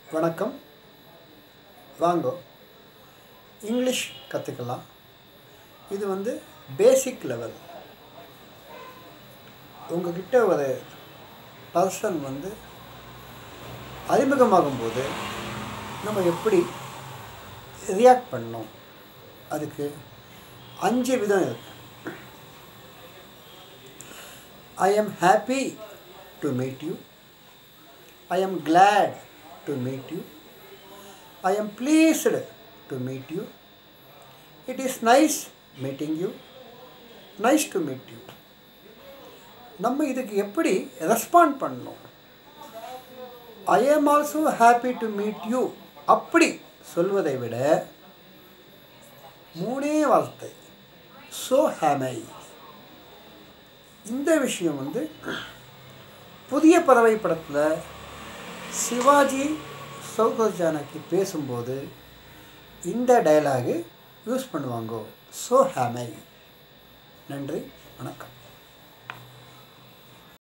வணக்கம் வாங்கோ இங்கிலீஷ் கற்றுக்கலாம் இது வந்து பேசிக் லெவல் உங்ககிட்ட ஒரு பர்சன் வந்து அறிமுகமாகும்போது நம்ம எப்படி ரியாக்ட் பண்ணணும் அதுக்கு அஞ்சு விதம் இருக்கு I am happy to meet you I am glad to meet you. I am pleased to meet you. It is nice meeting you. Nice to meet you. நம்ம இதுக்கு எப்படி ரெஸ்பாண்ட் பண்ணணும் I am also happy to meet you அப்படி சொல்வதை விட மூணே வார்த்தை so ஹேமை இந்த விஷயம் வந்து புதிய பறவை படத்தில் சிவாஜி சௌகத் ஜானகி பேசும்போது இந்த டயலாகு யூஸ் பண்ணுவாங்கோ ஸோ ஹேமை நன்றி வணக்கம்